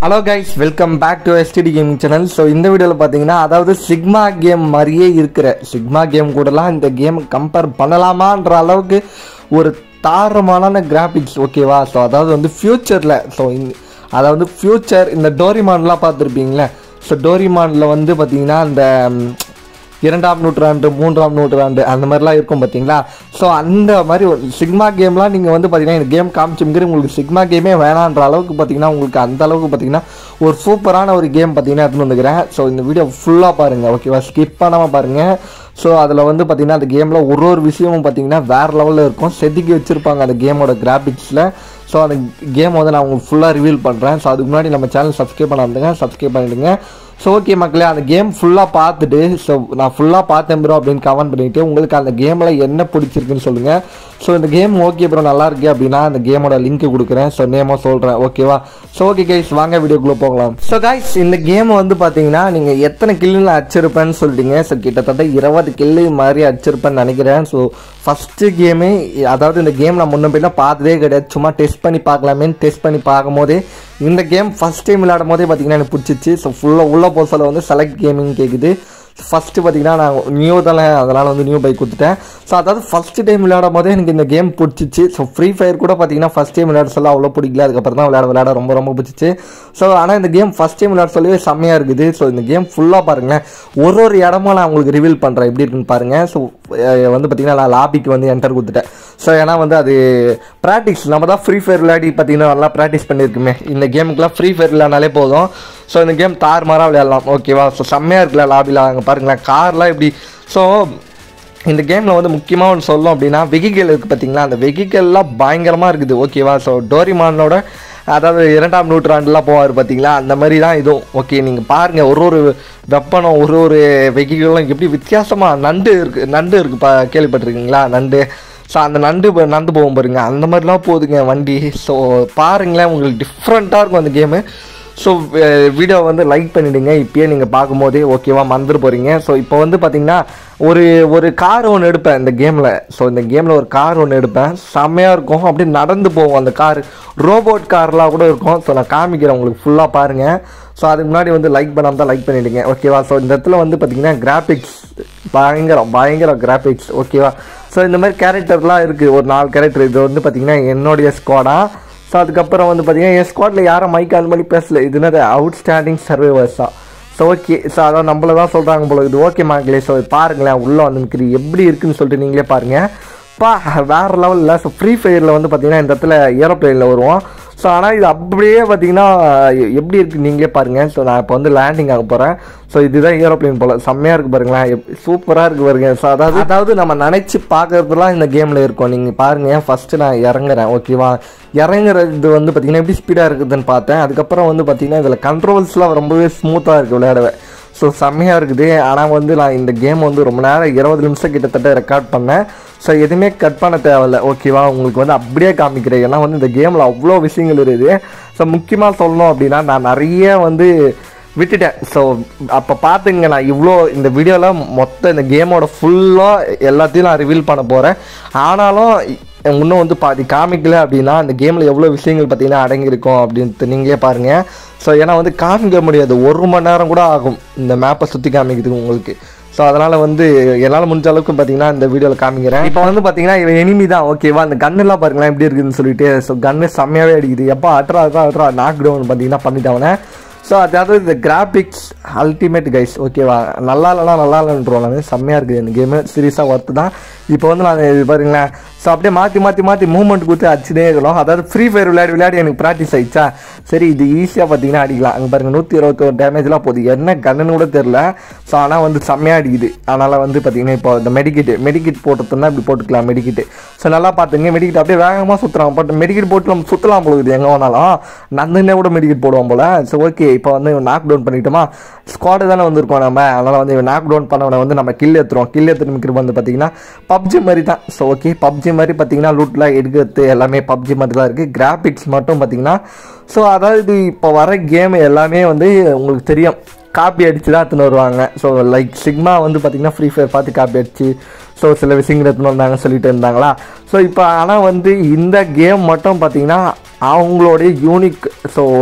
Hello guys welcome back to STD gaming channel so இந்த வீடியோவில் பார்த்தீங்கன்னா அதாவது சிக்மா கேம் மாதிரியே இருக்கிற சிக்மா கேம் கூடலாம் இந்த கேம் கம்பேர் பண்ணலாமான்ற அளவுக்கு ஒரு தாரமான கிராஃபிக்ஸ் ஓகேவா ஸோ அதாவது வந்து ஃப்யூச்சரில் ஸோ அதாவது ஃப்யூச்சர் இந்த டோரிமான்லாம் பார்த்துருப்பீங்களே ஸோ டோரிமானில் வந்து பார்த்தீங்கன்னா அந்த ம், இரண்டாம் நூற்றாண்டு மூன்றாம் நூற்றாண்டு அந்த மாதிரிலாம் இருக்கும் பார்த்தீங்களா ஸோ அந்த மாதிரி ஒரு சிக்மா கேம்லாம் நீங்கள் வந்து பார்த்தீங்கன்னா இந்த கேம் காமிச்சுங்கிற உங்களுக்கு சிக்மா கேமே வேணான்ற அளவுக்கு பார்த்தீங்கன்னா உங்களுக்கு அந்த அளவுக்கு பார்த்தீங்கன்னா ஒரு சூப்பரான ஒரு கேம் பார்த்தீங்கன்னா எடுத்துன்னு வந்துக்கிறேன் ஸோ இந்த வீடியோ ஃபுல்லாக பாருங்கள் ஓகேவா ஸ்கிப் பண்ணாமல் பாருங்கள் ஸோ அதில் வந்து பார்த்தீங்கன்னா அந்த கேமில் ஒரு ஒரு விஷயமும் பார்த்தீங்கன்னா வேறு லெவலில் இருக்கும் செதுக்கி வச்சுருப்பாங்க அந்த கேமோட கிராஃபிக்ஸில் ஸோ அந்த கேம் வந்து நான் உங்களுக்கு ஃபுல்லாக ரிவீல் பண்ணுறேன் ஸோ அதுக்கு முன்னாடி நம்ம சேனல் சப்ஸ்கிரைப் பண்ணாதுங்க சப்ஸ்கிரைப் பண்ணிடுங்க ஸோ ஓகே மக்களே அந்த கேம் ஃபுல்லாக பார்த்துட்டு ஸோ நான் ஃபுல்லாக பார்த்தேன் ப்ரோ அப்படின்னு கமெண்ட் பண்ணிவிட்டு உங்களுக்கு அந்த கேமில் என்ன பிடிச்சிருக்குன்னு சொல்லுங்கள் ஸோ இந்த கேம் ஓகே ப்ரோ நல்லா இருக்கு அப்படின்னா அந்த கேமோட லிங்க் கொடுக்குறேன் ஸோ நேமாக சொல்கிறேன் ஓகேவா ஸோ ஓகே கைஸ் வாங்க வீடியோக்குள்ளே போகலாம் ஸோ கைஸ் இந்த கேம் வந்து பார்த்தீங்கன்னா நீங்கள் எத்தனை கில்லுன்னு அடிச்சிருப்பேன்னு சொல்லிட்டீங்க ஸோ கிட்டத்தட்ட இருபது கில்லு மாதிரி அடிச்சிருப்பேன்னு நினைக்கிறேன் ஸோ ஃபஸ்ட்டு கேமே அதாவது இந்த கேம் நான் முன்ன பின்ன பார்த்ததே கிடையாது சும்மா டெஸ்ட் பண்ணி பார்க்கலாமேன்னு டெஸ்ட் பண்ணி பார்க்கும்போதே இந்த கேம் ஃபஸ்ட் டைம் விளையாடும் போதே பார்த்தீங்கன்னா எனக்கு பிடிச்சிச்சு ஸோ ஃபுல்லாக உள்ளே போக சொல்ல வந்து செலக்ட் கேமிங் கேட்குது ஃபஸ்ட்டு பார்த்தீங்கன்னா நான் நியூ தானே அதனால் வந்து நியூ பைக் கொடுத்துட்டேன் ஸோ அதாவது ஃபஸ்ட்டு டைம் விளையாடும் போதே எனக்கு இந்த கேம் பிடிச்சிச்சு ஸோ ஃப்ரீ ஃபயர் கூட பார்த்தீங்கன்னா ஃபஸ்ட் டைம் விளையாட சொல்ல அவ்வளோ பிடிக்கல அதுக்கப்புறம் தான் விளையாட விளையாட ரொம்ப ரொம்ப பிடிச்சிச்சு ஸோ ஆனால் இந்த கேம் ஃபஸ்ட் டைம் விளையாட சொல்லவே செம்மையாக இருக்குது ஸோ இந்த கேம் ஃபுல்லாக பாருங்களேன் ஒரு ஒரு இடமா நான் உங்களுக்கு ரிவீல் பண்ணுறேன் எப்படி இருக்குன்னு பாருங்கள் ஸோ வந்து பார்த்தீங்கன்னா நான் லாபிக்கு வந்து என்டர் கொடுத்துட்டேன் ஸோ ஏன்னா வந்து அது ப்ராக்டிஸ் நம்ம தான் ஃப்ரீ ஃபயர் விளையாடி பார்த்தீங்கன்னா நல்லா ப்ராக்டிஸ் பண்ணியிருக்குமே இந்த கேமுக்குலாம் ஃப்ரீ ஃபயர் விளையாடினாலே போதும் ஸோ இந்த கேம் தார் மாறாக விளையாடலாம் ஓகேவா ஸோ செம்மையாக இருக்குல்ல லாபியில் அங்கே பாருங்களேன் கார்லாம் இப்படி ஸோ இந்த கேமில் வந்து முக்கியமாக ஒன்று சொல்லணும் அப்படின்னா வெஹிக்கல் இருக்குது பார்த்தீங்களா அந்த வெஹிக்கல்லாம் பயங்கரமாக இருக்குது ஓகேவா ஸோ டோரிமானோட அதாவது இரண்டாம் நூற்றாண்டுலாம் போவார் பார்த்தீங்களா அந்த மாதிரி தான் இதுவும் ஓகே நீங்கள் பாருங்கள் ஒரு ஒரு வெப்பனம் ஒரு ஒரு வெஹிக்கலும் எப்படி வித்தியாசமாக நண்டு இருக்குது நண்டு இருக்குது பா கேள்விப்பட்டிருக்கீங்களா நண்டு ஸோ அந்த நண்டு ப- நந்து போகும் பாருங்க அந்த மாதிரிலாம் போகுதுங்க வண்டி ஸோ பாருங்களேன் உங்களுக்கு டிஃப்ரெண்ட்டாக இருக்கும் அந்த கேமு ஸோ வீடியோ வந்து லைக் பண்ணிவிடுங்க இப்பயே நீங்கள் பார்க்கும்போதே ஓகேவா மறந்துட்டு போகிறீங்க ஸோ இப்போ வந்து பார்த்தீங்கன்னா ஒரு ஒரு கார் ஒன்று எடுப்பேன் இந்த கேமில் ஸோ இந்த கேமில் ஒரு கார் ஒன்று எடுப்பேன் செம்மையாக இருக்கும் அப்படியே நடந்து போகும் அந்த கார் ரோபோட் கார்லாம் கூட இருக்கும் ஸோ நான் காமிக்கிறேன் உங்களுக்கு ஃபுல்லாக பாருங்கள் ஸோ அதுக்கு முன்னாடி வந்து லைக் பண்ணாமல் தான் லைக் பண்ணிவிடுங்க ஓகேவா ஸோ இந்த இடத்துல வந்து பார்த்தீங்கன்னா கிராஃபிக்ஸ் பயங்கரம் பயங்கர கிராஃபிக்ஸ் ஓகேவா ஸோ இந்த மாதிரி கேரக்டர்லாம் இருக்குது ஒரு நாலு கேரக்டர் இது வந்து பார்த்தீங்கன்னா என்னுடைய ஸ்குவாடா ஸோ அதுக்கப்புறம் வந்து பார்த்தீங்கன்னா என் ஸ்குவாடில் யாரும் மைக் ஆன் பண்ணி பேசல இது என்னது அவுட் ஸ்டாண்டிங் சர்வைவர்ஸ் தான் ஸோ ஓகே ஸோ அதான் நம்மள தான் சொல்கிறாங்க போல இது ஓகே மாங்களே ஸோ பாருங்களேன் உள்ளே வந்து நிற்கிது எப்படி இருக்குன்னு சொல்லிட்டு நீங்களே பாருங்கள் பா வேறு லெவலில் ஸோ ஃப்ரீ ஃபயரில் வந்து பார்த்தீங்கன்னா இந்த இடத்துல ஏரோப்ளேனில் வருவோம் ஸோ ஆனால் இது அப்படியே பார்த்தீங்கன்னா எ- எப்படி இருக்குது நீங்களே பாருங்கள் ஸோ நான் இப்போ வந்து லேண்டிங் ஆக போகிறேன் ஸோ இதுதான் ஏரோப்ளேன் போல் செம்மையாக இருக்குது பாருங்களேன் சூப்பராக இருக்குது பாருங்க ஸோ அதாவது அதாவது நம்ம நினச்சி பார்க்கறதுலாம் இந்த கேமில் இருக்கும் நீங்கள் பாருங்கள் ஃபஸ்ட்டு நான் இறங்குறேன் ஓகேவா இறங்குறது வந்து பார்த்தீங்கன்னா எப்படி ஸ்பீடாக இருக்குதுன்னு பார்த்தேன் அதுக்கப்புறம் வந்து பார்த்தீங்கன்னா இதில் கண்ட்ரோல்ஸ்லாம் ரொம்பவே ஸ்மூத்தாக இருக்குது விளையாடவே ஸோ செம்மையாக இருக்குது ஆனால் வந்து நான் இந்த கேம் வந்து ரொம்ப நேரம் இருபது நிமிஷம் கிட்டத்தட்ட ரெக்கார்ட் பண்ணேன் ஸோ எதுவுமே கட் பண்ண தேவையில்ல ஓகேவா உங்களுக்கு வந்து அப்படியே காமிக்கிறேன் ஏன்னா வந்து இந்த கேமில் அவ்வளோ விஷயங்கள் இருக்குது ஸோ முக்கியமாக சொல்லணும் அப்படின்னா நான் நிறைய வந்து விட்டுட்டேன் ஸோ அப்போ பார்த்துங்க நான் இவ்வளோ இந்த வீடியோவில் மொத்த இந்த கேமோட ஃபுல்லாக எல்லாத்தையும் நான் ரிவீல் பண்ண போகிறேன் ஆனாலும் இன்னும் வந்து பாதி காமிக்கல அப்படின்னா அந்த கேமில் எவ்வளோ விஷயங்கள் பார்த்தீங்கன்னா அடங்கியிருக்கும் அப்படின்ட்டு நீங்களே பாருங்கள் ஸோ ஏன்னா வந்து காமிக்க முடியாது ஒரு மணி நேரம் கூட ஆகும் இந்த மேப்பை சுற்றி காமிக்கிறதுக்கு உங்களுக்கு ஸோ அதனால் வந்து என்னால் முடிஞ்ச அளவுக்கு பார்த்தீங்கன்னா இந்த வீடியோவில் காமிக்கிறேன் இப்போ வந்து பார்த்தீங்கன்னா இவன் எனிமி தான் ஓகேவா அந்த கன்னெல்லாம் பாருங்களேன் எப்படி இருக்குதுன்னு சொல்லிட்டு ஸோ கன்னு செம்மையாகவே அடிக்குது எப்போ அட்ரா அட்ரா அட்ரா நாக் டவுன் பார்த்தீங்கன்னா பண்ணிட்டவனே ஸோ அதாவது இந்த கிராஃபிக்ஸ் அல்டிமேட் கைஸ் ஓகேவா நல்லா இல்லைனா நல்லா இல்லைன்றோம் நான் செம்மையாக இருக்குது இந்த கேமு சீரியஸாக ஒர்த்து தான் இப்போ வந்து நான் இது பாருங்களேன் ஸோ அப்படியே மாற்றி மாற்றி மாற்றி மூவ்மெண்ட் கொடுத்து அடிச்சுட்டே இருக்கணும் அதாவது ஃப்ரீ ஃபயர் விளையாடி விளையாடி எனக்கு ப்ராக்டிஸ் ஆயிடுச்சா சரி இது ஈஸியாக பார்த்தீங்கன்னா அடிக்கலாம் அங்கே பாருங்க நூற்றி இருபத்தோரு டேமேஜ்லாம் போகுது என்ன கண்ணுன்னு கூட தெரில ஸோ ஆனால் வந்து செம்மையாக அடிக்குது அதனால் வந்து பார்த்தீங்கன்னா இப்போ இந்த மெடிக்கிட் மெடிக்கிட் போட்டுருந்தா இப்படி போட்டுக்கலாம் மெடிக்கிட்டு ஸோ நல்லா பார்த்துங்க மெடிக்கிட் அப்படியே வேகமாக சுற்றுறான் பட் மெடிக்கிட் போட்டு நம்ம சுற்றலாம் போகுது எங்கே வேணாலும் நந்துன்னே கூட மெடிக்கிட் போடுவோம் போல் ஸோ ஓகே இப்போ வந்து நாக் டவுன் பண்ணிட்டோமா ஸ்குவாடு தானே வந்திருக்கோம் நம்ம அதனால் வந்து நாக் டவுன் பண்ணவனை வந்து நம்ம கில் ஏற்றுறோம் கில் ஏற்றுறதுக்கு வந்து பார்த்தீங்கன்னா பப்ஜி மாதிரி தான் ஸோ ஓகே பப்ஜி மாதிரி பார்த்தீங்கன்னா லூட்லாம் எடுக்கிறது எல்லாமே பப்ஜி மாதிரி தான் இருக்குது கிராஃபிக்ஸ் மட்டும் பார்த்தீங்கன்னா ஸோ அதாவது இப்போ வர கேம் எல்லாமே வந்து உங்களுக்கு தெரியும் காப்பி அடித்து தான் எடுத்துன்னு வருவாங்க ஸோ லைக் சிக்மா வந்து பார்த்தீங்கன்னா ஃப்ரீ ஃபயர் பார்த்து காப்பி அடிச்சு ஸோ சில விஷயங்கள் எடுத்துன்னு வந்தாங்க சொல்லிட்டு இருந்தாங்களா ஸோ இப்போ ஆனால் வந்து இந்த கேம் மட்டும் பார்த்தீங்கன்னா அவங்களுடைய யூனிக் ஸோ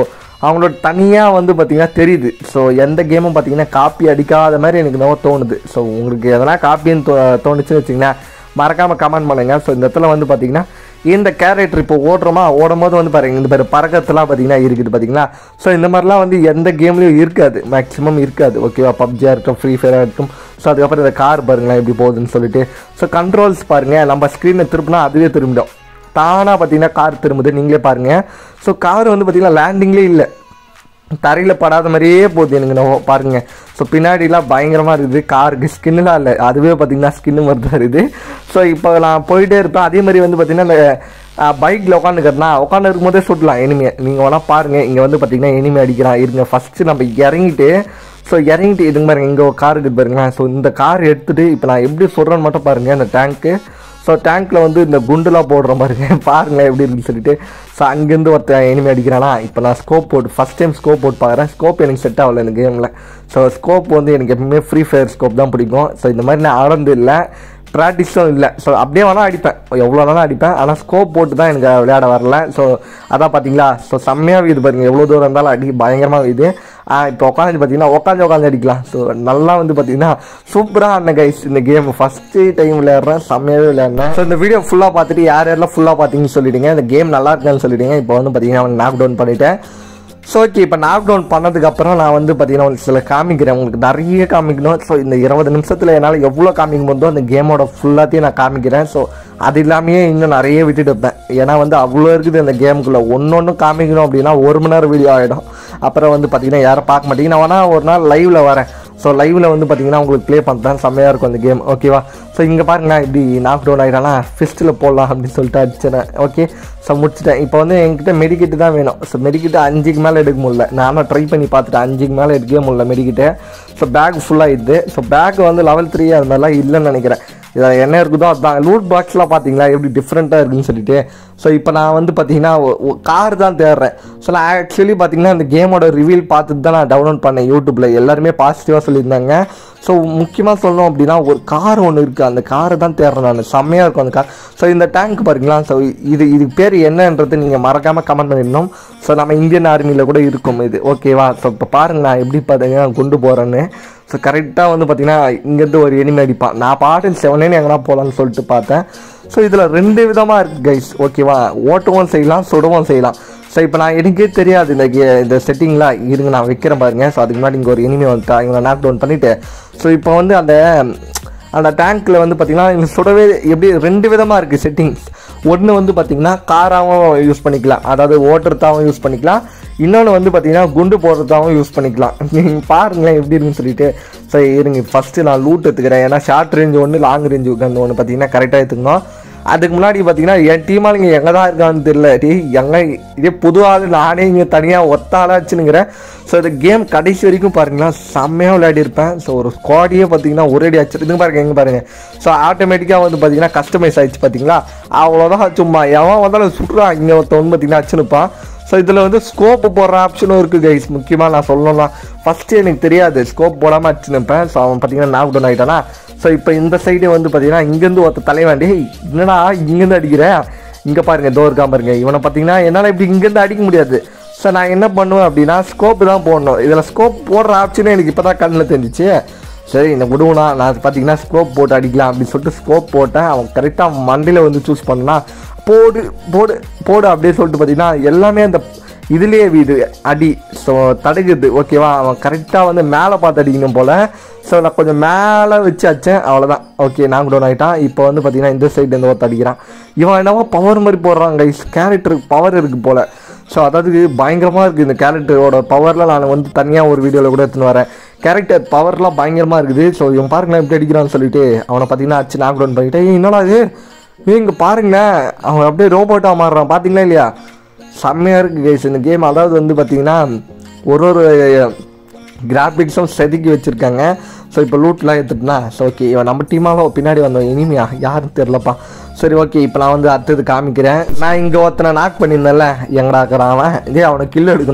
அவங்களோட தனியாக வந்து பார்த்தீங்கன்னா தெரியுது ஸோ எந்த கேமும் பார்த்தீங்கன்னா காப்பி அடிக்காத மாதிரி எனக்கு என்னவோ தோணுது ஸோ உங்களுக்கு எதனா காப்பின்னு தோ தோணுச்சுன்னு வச்சிங்கன்னா மறக்காமல் கமெண்ட் பண்ணுங்கள் ஸோ இந்த இடத்துல வந்து பார்த்தீங்கன்னா இந்த கேரக்டர் இப்போ ஓடுறோமா ஓடும் போது வந்து பாருங்க இந்த பேர் பறக்கத்துலாம் பார்த்தீங்கன்னா இருக்குது பார்த்தீங்களா ஸோ இந்த மாதிரிலாம் வந்து எந்த கேம்லேயும் இருக்காது மேக்ஸிமம் இருக்காது ஓகேவா பப்ஜியாக இருக்கட்டும் ஃப்ரீ ஃபயராக இருக்கட்டும் ஸோ அதுக்கப்புறம் இந்த கார் பாருங்களேன் எப்படி போகுதுன்னு சொல்லிட்டு ஸோ கண்ட்ரோல்ஸ் பாருங்கள் நம்ம ஸ்க்ரீனை திருப்பினா அதுவே திரும்பிடும் தானாக பார்த்தீங்கன்னா கார் திரும்புது நீங்களே பாருங்கள் ஸோ கார் வந்து பார்த்தீங்கன்னா லேண்டிங்லேயே இல்லை தரையில் படாத மாதிரியே போகுது எனக்கு நம்ம பாருங்க ஸோ பின்னாடிலாம் பயங்கரமாக இருக்குது காருக்கு ஸ்கின்னுலாம் இல்லை அதுவே பார்த்தீங்கன்னா ஸ்கின்னு மாதிரி தான் இருக்குது ஸோ இப்போ நான் போயிட்டே இருப்பேன் அதே மாதிரி வந்து பார்த்தீங்கன்னா இந்த பைக்கில் உட்காந்துக்கிறதுனா உட்காந்து இருக்கும்போதே சுட்டலாம் எனிமையை நீங்கள் வேணால் பாருங்கள் இங்கே வந்து பார்த்தீங்கன்னா எனிமே அடிக்கிறான் இருங்க ஃபஸ்ட்டு நம்ம இறங்கிட்டு ஸோ இறங்கிட்டு இதுங்க பாருங்க இங்கே ஒரு கார் இருக்குது பாருங்களேன் ஸோ இந்த கார் எடுத்துகிட்டு இப்போ நான் எப்படி சொல்கிறேன்னு மட்டும் பாருங்கள் இந்த டேங்க்கு ஸோ டேங்க்கில் வந்து இந்த குண்டுலாம் போடுற பாருங்க பாருங்களேன் எப்படி இருக்குன்னு சொல்லிட்டு ஸோ அங்கேருந்து ஒருத்தன் எனிமே அடிக்கிறானா இப்போ நான் ஸ்கோப் போட்டு ஃபஸ்ட் டைம் ஸ்கோப் போட்டு பார்க்குறேன் ஸ்கோப் எனக்கு செட் ஆகல இந்த கேமில் ஸோ ஸ்கோப் வந்து எனக்கு எப்பவுமே ஃப்ரீ ஃபயர் ஸ்கோப் தான் பிடிக்கும் ஸோ இந்த மாதிரி நான் ஆனது இல்லை ப்ராக்டிஸும் இல்லை ஸோ அப்படியே வேணால் அடிப்பேன் எவ்வளோ வேணாலும் அடிப்பேன் ஆனால் ஸ்கோப் போட்டு தான் எனக்கு விளையாட வரல ஸோ அதான் பார்த்தீங்களா ஸோ செம்மையாக இது பாருங்க எவ்வளோ தூரம் இருந்தாலும் அடி பயங்கரமாக இது இப்போ உட்காந்து பார்த்தீங்கன்னா உட்காந்து உட்காந்து அடிக்கலாம் ஸோ நல்லா வந்து பார்த்தீங்கன்னா சூப்பராக ஆடின கைஸ் இந்த கேம் ஃபஸ்ட்டு டைம் விளையாடுறேன் செம்மையாகவே விளையாடுறேன் ஸோ இந்த வீடியோ ஃபுல்லாக பார்த்துட்டு யார் யாரெல்லாம் ஃபுல்லாக பார்த்தீங்கன்னு சொல்லிடுங்க இந்த கேம் நல்லா இருக்குன்னு சொல்லிடுங்க இப்போ வந்து பார்த்தீங்கன்னா நாக் டவுன் பண்ணிட்டேன் ஸோ ஓகே இப்போ நாக் டவுன் பண்ணதுக்கப்புறம் நான் வந்து பார்த்தீங்கன்னா உங்களுக்கு சில காமிக்கிறேன் உங்களுக்கு நிறைய காமிக்கணும் ஸோ இந்த இருபது நிமிஷத்தில் என்னால் எவ்வளோ காமிக்க முடியுதோ அந்த கேமோட ஃபுல்லாத்தையும் நான் காமிக்கிறேன் ஸோ அது இல்லாமையே இன்னும் நிறைய விட்டுட்டு இருப்பேன் ஏன்னா வந்து அவ்வளோ இருக்குது இந்த கேமுக்குள்ளே ஒன்று ஒன்று காமிக்கணும் அப்படின்னா ஒரு மணி நேரம் வீடியோ ஆகிடும் அப்புறம் வந்து பார்த்தீங்கன்னா யாரும் பார்க்க மாட்டீங்க நான் வேணால் ஒரு நாள் லைவில் வரேன் ஸோ லைவில் வந்து பார்த்தீங்கன்னா உங்களுக்கு ப்ளே பண்ணுறேன் செம்மையாக இருக்கும் அந்த கேம் ஓகேவா ஸோ இங்கே பாருங்களேன் இப்படி நாக் டவுன் ஆகிட்டானா ஃபிஸ்ட்டில் போடலாம் அப்படின்னு சொல்லிட்டு அடிச்சிடறேன் ஓகே ஸோ முடிச்சிட்டேன் இப்போ வந்து என்கிட்ட மெடிக்கிட்டு தான் வேணும் ஸோ மெடிக்கிட்டு அஞ்சுக்கு மேலே எடுக்க முடியல நானும் ட்ரை பண்ணி பார்த்துட்டேன் அஞ்சுக்கு மேலே எடுக்கவே முடியல மெடிக்கிட்டு ஸோ பேக் ஃபுல்லாக இது ஸோ பேக் வந்து லெவல் த்ரீ அது மாதிரிலாம் இல்லைன்னு நினைக்கிறேன் இதில் என்ன இருக்குதோ அதுதான் லூட் பாக்ஸ்லாம் பார்த்தீங்களா எப்படி டிஃப்ரெண்ட்டாக இருக்குன்னு சொல்லிட்டு ஸோ இப்போ நான் வந்து பார்த்தீங்கன்னா கார் தான் தேடுறேன் ஸோ நான் ஆக்சுவலி பார்த்தீங்கன்னா இந்த கேமோட ரிவீல் பார்த்துட்டு தான் நான் டவுன்லோட் பண்ணேன் யூடியூப்பில் எல்லாருமே பாசிட்டிவாக சொல்லியிருந்தாங்க ஸோ முக்கியமாக சொல்லணும் அப்படின்னா ஒரு கார் ஒன்று இருக்குது அந்த காரை தான் தேடுறேன் நான் செம்மையாக இருக்கும் அந்த கார் ஸோ இந்த டேங்க் பாருங்களா ஸோ இது இது பேர் என்னன்றது நீங்கள் மறக்காமல் கமெண்ட் பண்ணிடணும் ஸோ நம்ம இந்தியன் ஆர்மியில் கூட இருக்கும் இது ஓகேவா ஸோ இப்போ பாருங்க நான் எப்படி பார்த்தீங்கன்னா கொண்டு போகிறேன்னு ஸோ கரெக்டாக வந்து பார்த்தீங்கன்னா இங்கேருந்து ஒரு எனிமே அடிப்பான் நான் பாட்டு செவனேன்னு எங்கன்னா போகலான்னு சொல்லிட்டு பார்த்தேன் ஸோ இதில் ரெண்டு விதமாக இருக்குது கைஸ் ஓகேவா ஓட்டவும் செய்யலாம் சுடவும் செய்யலாம் ஸோ இப்போ நான் எனக்கே தெரியாது இந்த கே- இந்த செட்டிங்லாம் இருங்க நான் வைக்கிறேன் பாருங்க ஸோ அதுக்கு முன்னாடி இங்கே ஒரு எனிமே வந்துட்டா இவங்க நாக் டவுன் பண்ணிவிட்டு ஸோ இப்போ வந்து அந்த அந்த டேங்க்கில் வந்து பார்த்தீங்கன்னா இந்த சுடவே எப்படி ரெண்டு விதமாக இருக்குது செட்டிங்ஸ் ஒன்று வந்து பார்த்தீங்கன்னா காராகவும் யூஸ் பண்ணிக்கலாம் அதாவது ஓட்டுறதாகவும் யூஸ் பண்ணிக்கலாம் இன்னொன்று வந்து பார்த்தீங்கன்னா குண்டு போடுறதாகவும் யூஸ் பண்ணிக்கலாம் நீங்கள் பாருங்களேன் எப்படி இருக்குன்னு சொல்லிட்டு சரி இருங்க ஃபஸ்ட்டு நான் லூட் எடுத்துக்கிறேன் ஏன்னா ஷார்ட் ரேஞ்ச் ஒன்று லாங் ரேஞ்ச் ஒன்று ஒன்று பார்த்தீங்கன்னா கரெக்டாக எடுத்துக்கணும் அதுக்கு முன்னாடி பார்த்தீங்கன்னா என் டீமால் இங்கே எங்கே தான் இருக்கான்னு தெரியல டீ எங்கே இதே புது ஆள் நானே இங்கே தனியாக ஒத்த ஆளாக வச்சுனுங்கிறேன் ஸோ இந்த கேம் கடைசி வரைக்கும் பாருங்களேன் செம்மையாக விளையாடிருப்பேன் ஸோ ஒரு ஸ்குவாடியே பார்த்தீங்கன்னா ஒரேடி அடிச்சு இதுங்க பாருங்க எங்கே பாருங்க ஸோ ஆட்டோமேட்டிக்காக வந்து பார்த்தீங்கன்னா கஸ்டமைஸ் ஆயிடுச்சு பார்த்தீங்களா அவ்வளோதான் சும்மா எவன் வந்தாலும் சுற்றுறான் இங்கே ஒருத்தவன் பார்த்தீங்கன்னா அச்சுனுப்பான் ஸோ இதில் வந்து ஸ்கோப்பு போடுற ஆப்ஷனும் இருக்குது கைஸ் முக்கியமாக நான் சொல்லணும்னா ஃபஸ்ட்டு எனக்கு தெரியாது ஸ்கோப் போடாமல் அடிச்சுனுப்பேன் ஸோ அவன் பார்த்தீங்கன்னா நாக் டவுன் ஆகிட்டானா ஸோ இப்போ இந்த சைடு வந்து பார்த்தீங்கன்னா இங்கேருந்து ஒருத்த தலைவாண்டி என்னடா இங்கேருந்து அடிக்கிறேன் இங்கே பாருங்க இதோ இருக்கா பாருங்க இவனை பார்த்தீங்கன்னா என்னால் இப்படி இங்கேருந்து அடிக்க முடியாது ஸோ நான் என்ன பண்ணுவேன் அப்படின்னா ஸ்கோப் தான் போடணும் இதில் ஸ்கோப் போடுற ஆப்ஷனே எனக்கு இப்போ தான் கண்ணில் தெரிஞ்சிச்சு சரி இந்த விடுவனா நான் பார்த்தீங்கன்னா ஸ்கோப் போட்டு அடிக்கலாம் அப்படின்னு சொல்லிட்டு ஸ்கோப் போட்டேன் அவன் கரெக்டாக மண்டையில் வந்து சூஸ் பண்ணா போடு போடு போடு அப்படியே சொல்லிட்டு பார்த்தீங்கன்னா எல்லாமே அந்த இதுலேயே வீடு அடி ஸோ தடுக்குது ஓகேவா அவன் கரெக்டாக வந்து மேலே பார்த்து அடிக்கணும் போல் ஸோ நான் கொஞ்சம் மேலே வச்சு அடிச்சேன் அவ்வளோதான் ஓகே நான் டவுன் ஆகிட்டான் இப்போ வந்து பார்த்தீங்கன்னா இந்த சைடு இருந்து ஒருத்த அடிக்கிறான் இவன் என்னவோ பவர் மாதிரி போடுறான் கைஸ் கேரக்டருக்கு பவர் இருக்குது போல் ஸோ அதாவது பயங்கரமாக இருக்குது இந்த கேரக்டரோட பவரில் நான் வந்து தனியாக ஒரு வீடியோவில் கூட எடுத்துன்னு வரேன் கேரக்டர் பவர்லாம் பயங்கரமாக இருக்குது ஸோ இவன் பாருங்களேன் எப்படி அடிக்கிறான்னு சொல்லிட்டு அவனை பார்த்தீங்கன்னா அடிச்சு நாக் டவுன் பண்ணிட்டு "ஏய், என்னடா இது ஏய், இங்கே பாருங்களேன் அவன் அப்படியே ரோபோட்டாக மாறுறான் பார்த்தீங்களா இல்லையா செம்மையாக இருக்குது கைஸ் இந்த கேம் அதாவது வந்து பார்த்தீங்கன்னா ஒரு ஒரு கிராஃபிக்ஸும் செதுக்கி வச்சுருக்காங்க ஸோ இப்போ லூட்லாம் எடுத்துட்டுனா ஸோ ஓகே இவன் நம்ம டீமாலும் பின்னாடி வந்தோம் இனிமையா யாரும் தெரிலப்பா சரி ஓகே இப்போ நான் வந்து அடுத்தது காமிக்கிறேன் நான் இங்கே ஒருத்தனை நாக் பண்ணியிருந்தேன்ல எங்கடா இருக்கிறான் அவன் இதே அவனை கில் எடுக்கணும்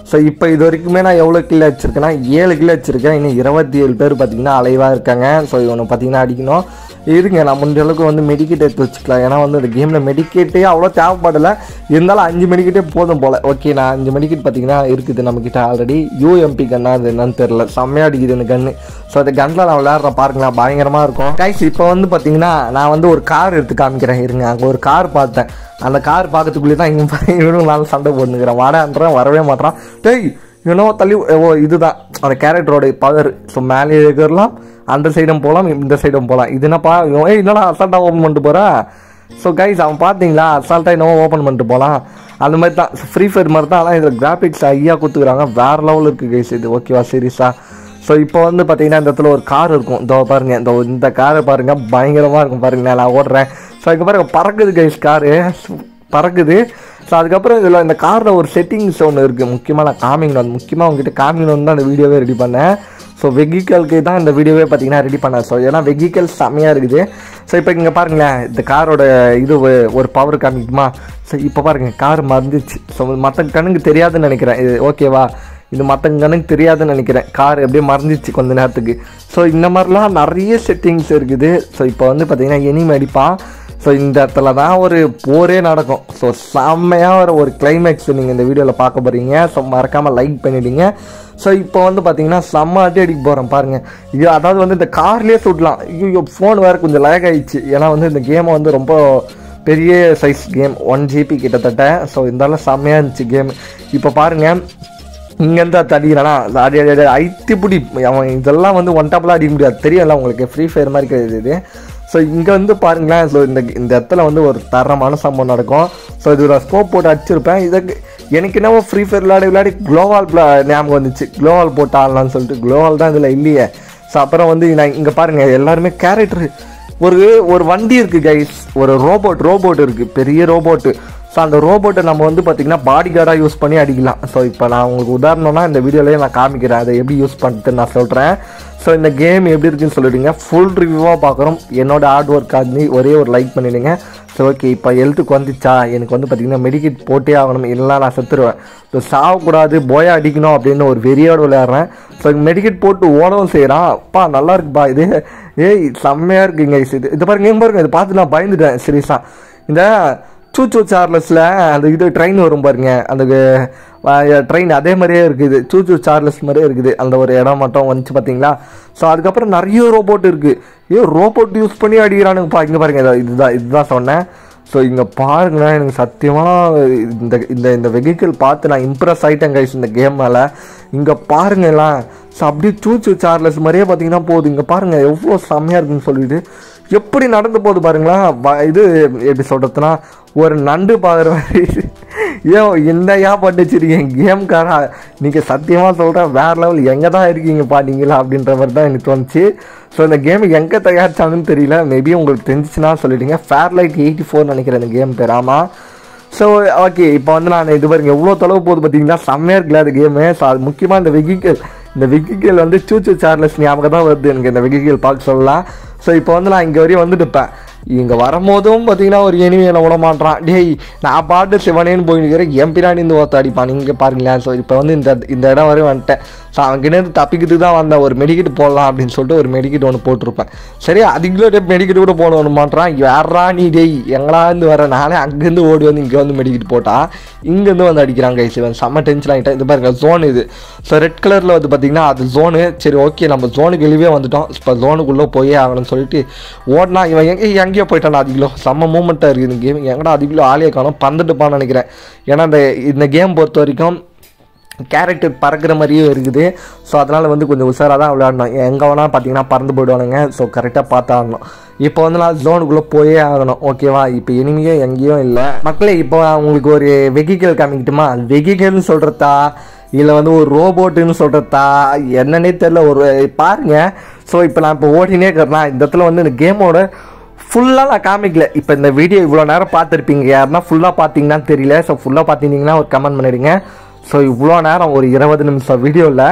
ஸோ இப்போ இது வரைக்குமே நான் எவ்வளோ கிலோ வச்சுருக்கேன்னா ஏழு கிலோ வச்சுருக்கேன் இன்னும் இருபத்தி ஏழு பேர் பார்த்தீங்கன்னா அலைவாக இருக்காங்க ஸோ இவனை பார்த்தீங்கன்னா அடிக்கணும் இருங்க நான் முடிஞ்ச அளவுக்கு வந்து மெடிக்கேட் எடுத்து வச்சுக்கலாம் ஏன்னா வந்து இந்த கேமில் மெடிக்கேட்டே அவ்வளோ தேவைப்படலை இருந்தாலும் அஞ்சு மெடிக்கேட்டே போதும் போல் ஓகே நான் அஞ்சு மெடிக்கேட் பார்த்தீங்கன்னா இருக்குது நம்மக்கிட்ட ஆல்ரெடி யூஎம்பி கன்னா அது என்னன்னு தெரில செம்மையாக அடிக்குது இந்த கன்று ஸோ அந்த கன்னில் நான் விளையாடுறேன் பாருங்களேன் பயங்கரமாக இருக்கும் கைஸ் இப்போ வந்து பார்த்தீங்கன்னா நான் வந்து ஒரு கார் எடுத்து காமிக்கிறேன் இருங்க அங்கே ஒரு கார் பார்த்தேன் அந்த கார் பார்க்கறதுக்குள்ளே தான் இங்கே இவனும் நானும் சண்டை போட்டுக்கிறேன் வாடான்றேன் வரவே மாட்டான் டேய் இவனோ தள்ளி ஓ இதுதான் அந்த கேரக்டரோட பவர் ஸோ மேலே ஏறலாம் அந்த சைடும் போகலாம் இந்த சைடும் போகலாம் இது என்னப்பா இவன், ஏய் என்னடா அசால்ட்டாக ஓப்பன் பண்ணிட்டு போகிறா ஸோ கைஸ் அவன் பார்த்தீங்களா அசால்ட்டாக என்னவோ ஓப்பன் பண்ணிட்டு போகலாம் அந்த மாதிரி தான் ஃப்ரீ ஃபயர் மாதிரி தான் ஆனால் இதில் கிராஃபிக்ஸ் ஐயா கொடுத்துக்குறாங்க வேறு லெவலில் இருக்குது கைஸ் இது ஓகேவா சீரியஸா ஸோ இப்போ வந்து பார்த்தீங்கன்னா இந்த இடத்துல ஒரு கார் இருக்கும் இதோ பாருங்க இந்த இந்த காரை பாருங்க பயங்கரமாக இருக்கும் பாருங்க நான் ஓடுறேன் ஸோ அதுக்கு பாருங்க பறக்குது கைஸ் காரு பறக்குது ஸோ அதுக்கப்புறம் இதில் இந்த காரில் ஒரு செட்டிங்ஸ் ஒன்று இருக்குது முக்கியமாக நான் காமிக்கணும் முக்கியமாக உங்ககிட்ட காமிக்கணும்னு தான் அந்த வீடியோவே ரெடி பண்ணேன் ஸோ வெஹிக்கலுக்கு தான் இந்த வீடியோவே பார்த்தீங்கன்னா ரெடி பண்ணேன் ஸோ ஏன்னா வெஹிக்கல் செம்மையாக இருக்குது ஸோ இப்போ இங்கே பாருங்களேன் இந்த காரோட இது ஒ- ஒரு பவர் காமிக்குமா ஸோ இப்போ பாருங்க கார் மறந்துச்சு ஸோ மற்ற கண்ணுக்கு தெரியாதுன்னு நினைக்கிறேன் இது ஓகேவா இது மற்ற கண்ணுக்கு தெரியாதுன்னு நினைக்கிறேன் கார் எப்படியே மறந்துச்சு கொஞ்ச நேரத்துக்கு ஸோ இந்த மாதிரிலாம் நிறைய செட்டிங்ஸ் இருக்குது ஸோ இப்போ வந்து பார்த்தீங்கன்னா எனிமே அடிப்பான் ஸோ இந்த இடத்துல தான் ஒரு போரே நடக்கும் ஸோ செம்மையாக ஒரு ஒரு கிளைமேக்ஸ் நீங்கள் இந்த வீடியோவில் பார்க்க போகிறீங்க ஸோ மறக்காமல் லைக் பண்ணிவிடுங்க ஸோ இப்போ வந்து பார்த்தீங்கன்னா செம்ம அடி அடிக்க போகிறேன் பாருங்கள் இது அதாவது வந்து இந்த கார்லேயே சுடலாம் ஐயோ ஃபோன் வேறு கொஞ்சம் லேக் ஆயிடுச்சு ஏன்னா வந்து இந்த கேமை வந்து ரொம்ப பெரிய சைஸ் கேம் ஒன் ஜிபி கிட்டத்தட்ட ஸோ இருந்தாலும் செம்மையாக இருந்துச்சு கேம் இப்போ பாருங்கள் இங்கேருந்து தடிக்கிறானா அடி அடி அடி ஐத்தி பிடி அவன் இதெல்லாம் வந்து ஒன் டாப்லாம் அடிக்க முடியாது தெரியல உங்களுக்கு ஃப்ரீ ஃபயர் மாதிரி கிடையாது இது ஸோ இங்கே வந்து பாருங்களேன் ஸோ இந்த இந்த இடத்துல வந்து ஒரு தரமான சம்பவம் நடக்கும் ஸோ இது ஒரு ஸ்கோப் போட்டு அடிச்சிருப்பேன் இதுக்கு எனக்கு என்னவோ ஃப்ரீ ஃபயர் விளையாடி விளையாடி க்ளோவால் ஞாபகம் வந்துச்சு க்ளோவால் போட்டு ஆடலாம்னு சொல்லிட்டு க்ளோவால் தான் இதில் இல்லையே ஸோ அப்புறம் வந்து நான் இங்கே பாருங்கள் எல்லாருமே கேரக்டர் ஒரு ஒரு வண்டி இருக்குது கைஸ் ஒரு ரோபோட் ரோபோட் இருக்குது பெரிய ரோபோட்டு ஸோ அந்த ரோபோட்டை நம்ம வந்து பார்த்திங்கன்னா பாடி கார்டாக யூஸ் பண்ணி அடிக்கலாம் ஸோ இப்போ நான் உங்களுக்கு உதாரணம்னா இந்த வீடியோலேயே நான் காமிக்கிறேன் அதை எப்படி யூஸ் பண்ணிட்டு நான் சொல்கிறேன் ஸோ இந்த கேம் எப்படி இருக்குன்னு சொல்லிடுங்க ஃபுல் ரிவ்யூவாக பார்க்குறோம் என்னோட ஹார்ட் ஒர்க் ஆகி ஒரே ஒரு லைக் பண்ணிடுங்க ஸோ ஓகே இப்போ ஹெல்த்துக்கு வந்துச்சா எனக்கு வந்து பார்த்திங்கன்னா மெடிக்கேட் போட்டே ஆகணும் இல்லைனா நான் செத்துருவேன் ஸோ சாகக்கூடாது போயா அடிக்கணும் அப்படின்னு ஒரு வெறியோடு விளையாடுறேன் ஸோ மெடிக்கேட் போட்டு ஓடவும் செய்கிறான் அப்பா நல்லா இருக்குப்பா இது ஏய் செம்மையாக இருக்குங்க இது இது பாருங்க இங்க பாருங்க இது பார்த்து நான் பயந்துட்டேன் சீரியஸாக இந்த சூச்சு சார்லஸில் அந்த இது ட்ரெயின் வரும் பாருங்க அந்த ட்ரெயின் அதே மாதிரியே இருக்குது சூச்சு சார்லஸ் மாதிரியே இருக்குது அந்த ஒரு இடம் மட்டும் வந்துச்சு பார்த்தீங்களா ஸோ அதுக்கப்புறம் நிறைய ரோபோட் இருக்குது ஏ ரோபோட் யூஸ் பண்ணி அடிக்கிறானுங்கப்பா இங்கே பாருங்க இதோ இதுதான் இதுதான் சொன்னேன் ஸோ இங்கே பாருங்களேன் எனக்கு சத்தியமாக இந்த இந்த இந்த வெஹிக்கிள் பார்த்து நான் இம்ப்ரெஸ் ஆகிட்டேன் கைஸ் இந்த கேம் மேலே இங்கே பாருங்களேன் ஸோ அப்படியே சூச்சு சார்லஸ் மாதிரியே பார்த்தீங்கன்னா போகுது இங்கே பாருங்கள் எவ்வளோ செம்மையாக இருக்குன்னு சொல்லிட்டு எப்படி நடந்து போகுது பாருங்களேன் வ- இது எப்படி சொல்கிறதுனா ஒரு நண்டு பார்க்குற மாதிரி ஏன் என்னையா பண்ணி வச்சிருக்கீங்க கேம்காரா நீங்கள் சத்தியமாக சொல்கிறேன் வேறு லெவல் எங்கே தான் இருக்கீங்க பாத்தீங்களா அப்படின்ற மாதிரி தான் எனக்கு தோணுச்சு ஸோ இந்த கேம் எங்கே தயாரிச்சாங்கன்னு தெரியல மேபி உங்களுக்கு தெரிஞ்சிச்சுன்னா சொல்லிட்டீங்க ஃபேர்லைட் எயிட்டி ஃபோர் நினைக்கிறேன் இந்த கேம் பேர் ஆமாம் ஸோ ஓகே இப்போ வந்து நான் இது பாருங்க எவ்வளோ தொலைவு போகுது பார்த்தீங்கன்னா செம்மையாக இருக்குல்ல அது கேமு ஸோ அது முக்கியமாக இந்த வெஹிக்கிள் இந்த வெஹிக்கிள் வந்து சூச்சு சார்லஸ் ஞாபகம் தான் வருது எனக்கு இந்த வெஹிக்கிள் பார்க்க சொல்லலாம் ஸோ இப்போ வந்து நான் இங்கே வரையும் வந்துட்டு இருப்பேன் இங்கே வரும்போதும் பார்த்தீங்கன்னா ஒரு எனிமையில விட மாட்டான் டேய் நான் பாட்டு சிவனேன்னு போயிருக்கிறேன் என் பின்னாடி இருந்து ஒருத்த அடிப்பான் நீங்கள் பாருங்களேன் ஸோ இப்போ வந்து இந்த இந்த இடம் வரையும் வந்துட்டேன் ஸோ அவன்கிட்ட தப்பிக்கிட்டு தான் வந்தேன் ஒரு மெடிக்கெட் போடலாம் அப்படின்னு சொல்லிட்டு ஒரு மெடிக்கெட் ஒன்று போட்டிருப்பேன் சரி அதுக்குள்ள டே மெடிக்கெட் கூட போட வர மாட்டான் யாரா நீ டேய் எங்களா இருந்து வர நானே அங்கேருந்து ஓடி வந்து இங்கே வந்து மெடிக்கெட் போட்டா இங்கேருந்து வந்து அடிக்கிறாங்க guys. இவன் செம்ம டென்ஷன் ஆகிட்டேன் இது பாருங்க ஜோன் இது ஸோ ரெட் கலரில் வந்து பார்த்தீங்கன்னா அது ஜோனு சரி ஓகே நம்ம ஜோனுக்கு வெளியே வந்துட்டோம் இப்போ ஜோனுக்குள்ளே போயே ஆகணும்னு சொல்லிட்டு ஓடினா இவன் எங்கே எங்கேயோ போயிட்டான் அதிகளோ செம்ம மூமெண்ட்டாக இருக்குது இந்த கேம் எங்கடா அதிகளோ ஆளே காணும் பந்துட்டுப்பான்னு நினைக்கிறேன் ஏன்னா இந்த இந்த கேம் பொறுத்த வரைக்கும் கேரக்டர் பறக்கிற மாதிரியே இருக்குது ஸோ அதனால் வந்து கொஞ்சம் உஷாராக தான் விளையாடணும் எங்கே வேணால் பார்த்தீங்கன்னா பறந்து போயிடுவானுங்க ஸோ கரெக்டாக பார்த்து ஆகணும் இப்போ வந்து நான் ஜோனுக்குள்ளே போயே ஆகணும் ஓகேவா இப்போ இனிமையே எங்கேயும் இல்லை மக்களே இப்போ உங்களுக்கு ஒரு வெஹிக்கிள் காமிக்கட்டுமா வெஹிக்கிள்னு சொல்கிறதா இல்லை வந்து ஒரு ரோபோட்டுன்னு சொல்கிறதா என்னன்னே தெரில ஒரு பாருங்க ஸோ இப்போ நான் இப்போ ஓடினே இருக்கிறேன் இந்த இடத்துல வந்து இந்த கேமோட ஃபுல்லாக நான் காமிக்கல இப்போ இந்த வீடியோ இவ்வளோ நேரம் பார்த்துருப்பீங்க யாருன்னா ஃபுல்லாக பார்த்தீங்கன்னா தெரியல ஸோ ஃபுல்லாக பார்த்தீங்கன்னா ஒரு கமெண்ட் பண்ணிடுங்க ஸோ இவ்வளோ நேரம் ஒரு இருபது நிமிஷம் வீடியோவில்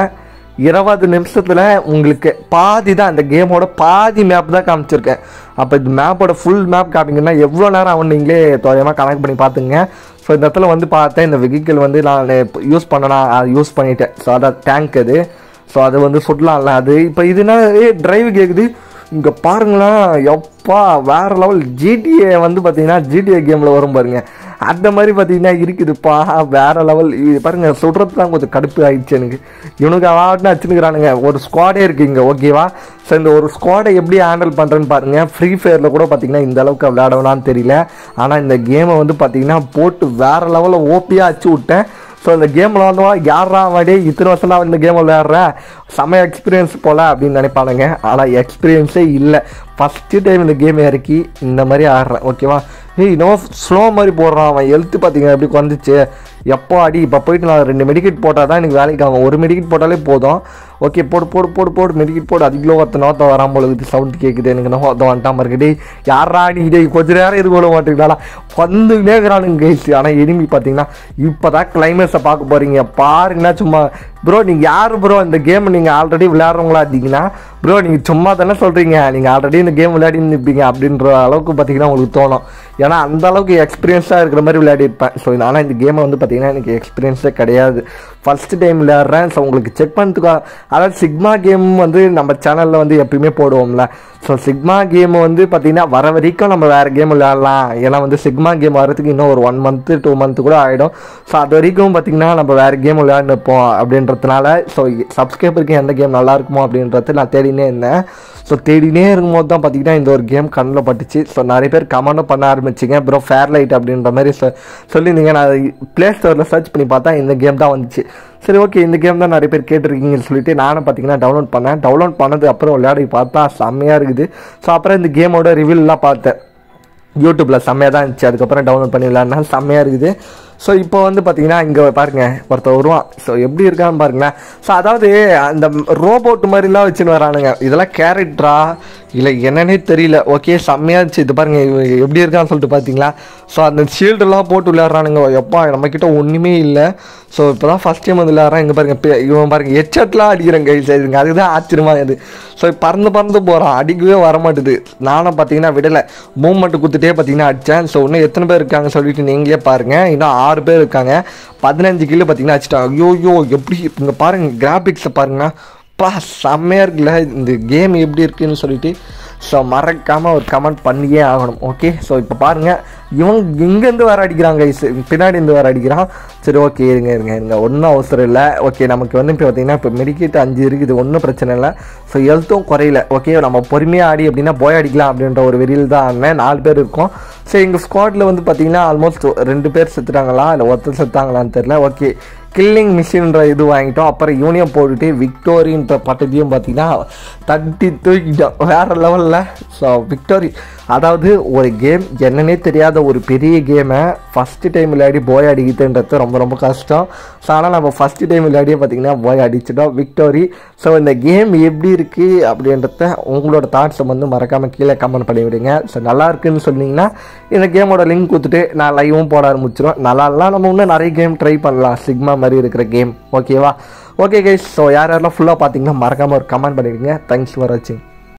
இருபது நிமிஷத்தில் உங்களுக்கு பாதி தான் அந்த கேமோட பாதி மேப் தான் காமிச்சிருக்கேன் அப்போ இந்த மேப்போட ஃபுல் மேப் காமிங்கன்னா எவ்வளோ நேரம் ஆகும் நீங்களே தோராயமாக கனெக்ட் பண்ணி பார்த்துங்க ஸோ இந்த இடத்துல வந்து பார்த்தேன் இந்த வெஹிக்கிள் வந்து நான் யூஸ் பண்ணனா அது யூஸ் பண்ணிட்டேன் ஸோ அதான் டேங்க் அது ஸோ அது வந்து சுடலாம்ல அது இப்போ இதுனா ஏ டிரைவ் கேட்குது இங்கே பாருங்களேன் எப்பா வேற லெவல் ஜிடிஏ வந்து பார்த்தீங்கன்னா ஜிடிஏ கேமில் வரும் பாருங்க அந்த மாதிரி பார்த்தீங்கன்னா இருக்குதுப்பா வேற லெவல் இது பாருங்க சுடுறது தான் கொஞ்சம் கடுப்பு ஆயிடுச்சு எனக்கு இவனுக்கு அவாட்னு வச்சுருக்கிறானுங்க ஒரு ஸ்குவாடே இருக்கு இங்கே ஓகேவா ஸோ இந்த ஒரு ஸ்குவாடை எப்படி ஹேண்டில் பண்ணுறேன்னு பாருங்க ஃப்ரீ ஃபயரில் கூட பார்த்தீங்கன்னா இந்த அளவுக்கு விளையாடணும்னு தெரியல ஆனால் இந்த கேமை வந்து பார்த்தீங்கன்னா போட்டு வேற லெவலில் ஓப்பியாக அச்சு விட்டேன் ஸோ இந்த கேமில் வந்து யாரா வாடி இத்தனை வருஷம் தான் இந்த கேம் விளையாடுற செம்ம எக்ஸ்பீரியன்ஸ் போல அப்படின்னு நினைப்பானுங்க ஆனால் எக்ஸ்பீரியன்ஸே இல்லை ஃபஸ்ட்டு டைம் இந்த கேம் இறக்கி இந்த மாதிரி ஆடுறேன் ஓகேவா ஏய் இன்னும் ஸ்லோ மாதிரி போடுறான் அவன் ஹெல்த்து பார்த்தீங்க எப்படி குறைஞ்சிச்சு எப்போ அடி இப்போ போயிட்டு நான் ரெண்டு மெடிக்கெட் போட்டால் தான் எனக்கு வேலைக்கு ஆகும் ஒரு மெடிக்கெட் போட்டாலே போதும் ஓகே போடு போடு போடு போடு மெடிக்கெட் போடு அதுக்குள்ள ஒருத்த நோத்த வராமல் பொழுது சவுண்ட் கேட்குது எனக்கு நோ ஒருத்த வந்துட்டாம இருக்கு டேய் யாரா நீ டேய் கொஞ்ச நேரம் இது கூட மாட்டேங்கிறாளா வந்துக்கிட்டே இருக்கிறானுங்க கைஸ் ஆனால் எனிமி பார்த்தீங்கன்னா இப்போ தான் கிளைமேக்ஸை பார்க்க போகிறீங்க பாருங்கன்னா சும்மா ப்ரோ நீங்கள் யார் ப்ரோ இந்த கேம் நீங்கள் ஆல்ரெடி விளையாடுறவங்களா இருந்தீங்கன்னா ப்ரோ நீங்கள் சும்மா தானே சொல்கிறீங்க நீங்கள் ஆல்ரெடி இந்த கேம் விளையாடி இருப்பீங்க அப்படின்ற அளவுக்கு பார்த்தீங்கன்னா உங்களுக்கு தோணும் ஏன்னா அந்த அளவுக்கு எக்ஸ்பீரியன்ஸாக இருக்கிற மாதிரி விளையாடி இருப்பேன் ஸோ ஆனால் இந்த கேமை வந்து பார்த்தீங்கன்னா எனக்கு எக்ஸ்பீரியன்ஸே கிடையாது ஃபஸ்ட்டு டைம் விளையாடுறேன் ஸோ உங்களுக்கு செக் பண்ணுறதுக்கு அதாவது சிக்மா கேம் வந்து நம்ம சேனலில் வந்து எப்பயுமே போடுவோம்ல ஸோ சிக்மா கேம் வந்து பார்த்தீங்கன்னா வர வரைக்கும் நம்ம வேறு கேம் விளையாடலாம் ஏன்னா வந்து சிக்மா கேம் வரதுக்கு இன்னும் ஒரு ஒன் மந்த்து டூ மந்த்து கூட ஆகிடும் ஸோ அது வரைக்கும் பார்த்தீங்கன்னா நம்ம வேறு கேம் விளையாண்டு இருப்போம் அப்படின்றதுனால ஸோ சப்ஸ்கிரைபருக்கு எந்த கேம் நல்லா இருக்குமோ அப்படின்றது நான் தேடினே இருந்தேன் ஸோ தேடினே இருக்கும்போது தான் பார்த்தீங்கன்னா இந்த ஒரு கேம் கண்ணில் பட்டுச்சு ஸோ நிறைய பேர் கமெண்டும் பண்ண ஆரம்பிச்சிங்க ப்ரோ ஃபேர் லைட் அப்படின்ற மாதிரி சொ சொல்லியிருந்தீங்க நான் ப்ளே ஸ்டோரில் சர்ச் பண்ணி பார்த்தா இந்த கேம் தான் வந்துச்சு சரி ஓகே இந்த கேம் தான் நிறைய பேர் கேட்டிருக்கீங்கன்னு சொல்லிட்டு நானும் பார்த்தீங்கன்னா டவுன்லோட் பண்ணேன் டவுன்லோட் பண்ணது அப்புறம் விளையாடி பார்த்தா செம்மையாக இருக்குது ஸோ அப்புறம் இந்த கேமோட ரிவ்யூலாம் பார்த்தேன் யூடியூப்பில் செம்மையாக தான் இருந்துச்சு அதுக்கப்புறம் டவுன்லோட் பண்ணி விளையாடினா செம்மையாக இருக்குது ஸோ இப்போ வந்து பார்த்தீங்கன்னா இங்கே பாருங்க ஒருத்தர் வருவான் ஸோ எப்படி இருக்கான்னு பாருங்களேன் ஸோ அதாவது அந்த ரோபோட் மாதிரிலாம் வச்சுன்னு வரானுங்க இதெல்லாம் கேரக்டரா இல்லை என்னன்னே தெரியல ஓகே செம்மையாக இருந்துச்சு இது பாருங்க இவன் எப்படி இருக்கான்னு சொல்லிட்டு பார்த்தீங்களா ஸோ அந்த ஷீல்டெல்லாம் போட்டு விளையாடுறானுங்க எப்பா நம்மக்கிட்ட ஒன்றுமே இல்லை ஸோ இப்போ தான் ஃபஸ்ட் டைம் வந்து விளையாடுறான் இங்கே பாருங்க இப்ப இவன் பாருங்க ஹெட்செட்லாம் அடிக்கிறேன் கை சைடுங்க அதுதான் ஆச்சரியமாக இது ஸோ பறந்து பறந்து போகிறான் அடிக்கவே வர மாட்டுது நானும் பார்த்தீங்கன்னா விடலை மூமெண்ட் கொடுத்துட்டே பார்த்தீங்கன்னா அடித்தேன் ஸோ இன்னும் எத்தனை பேர் இருக்காங்க சொல்லிட்டு நீங்களே பாருங்கள் இன்னும் ஆறு பேர் இருக்காங்க பதினஞ்சு கிலோ பார்த்தீங்கன்னா அடிச்சிட்டாங்க ஐயோ ஐயோ எப்படி இங்கே பாருங்கள் கிராஃபிக்ஸை பாருங்கன்னா பா செம்மையாக இருக்குல்ல இந்த கேம் எப்படி இருக்குன்னு சொல்லிட்டு ஸோ மறக்காமல் ஒரு கமெண்ட் பண்ணியே ஆகணும் ஓகே ஸோ இப்போ பாருங்கள் இவங்க இங்கேருந்து வேறு அடிக்கிறாங்க guys. பின்னாடி இருந்து வேறு அடிக்கிறான் சரி ஓகே இருங்க இருங்க இருங்க ஒன்றும் அவசரம் இல்லை ஓகே நமக்கு வந்து இப்போ பார்த்தீங்கன்னா இப்போ மெடிக்கேட் அஞ்சு இருக்குது ஒன்றும் பிரச்சனை இல்லை ஸோ ஹெல்த்தும் குறையல ஓகே நம்ம பொறுமையாக ஆடி அப்படின்னா போய் அடிக்கலாம் அப்படின்ற ஒரு வெறியில் தான் ஆடினேன் நாலு பேர் இருக்கோம் ஸோ எங்கள் ஸ்குவாடில் வந்து பார்த்தீங்கன்னா ஆல்மோஸ்ட் ரெண்டு பேர் செத்துட்டாங்களா இல்லை ஒருத்தர் செத்தாங்களான்னு தெரில ஓகே கில்லிங் மிஷின்ற இது வாங்கிட்டோம் அப்புறம் யூனியன் போட்டுட்டு விக்டோரின்ற பட்டத்தையும் பார்த்தீங்கன்னா தட்டி தூக்கிட்டோம் வேற லெவலில் ஸோ விக்டோரி அதாவது ஒரு கேம் என்னன்னே தெரியாத ஒரு பெரிய கேமை ஃபஸ்ட்டு டைம் விளையாடி போய் அடிக்குதுன்றது ரொம்ப ரொம்ப கஷ்டம் ஸோ ஆனால் நம்ம ஃபஸ்ட்டு டைம் விளையாடியே பார்த்தீங்கன்னா போய் அடிச்சிட்டோம் விக்டோரி ஸோ இந்த கேம் எப்படி இருக்குது அப்படின்றத உங்களோட தாட்ஸை வந்து மறக்காமல் கீழே கமெண்ட் பண்ணி விடுங்க ஸோ நல்லா இருக்குன்னு சொன்னீங்கன்னா இந்த கேமோட லிங்க் கொடுத்துட்டு நான் லைவும் போட ஆரம்பிச்சிடும் நல்லாலாம் நம்ம இன்னும் நிறைய கேம் ட்ரை பண்ணலாம் சிக்மா மாதிரி இருக்கிற கேம் ஓகேவா ஓகே கைஸ் ஸோ யார் யாரெல்லாம் ஃபுல்லாக பார்த்தீங்கன்னா மறக்காமல் ஒரு கமெண்ட் பண்ணிடுங்க தேங்க்ஸ் ஃபார் வாட்சிங்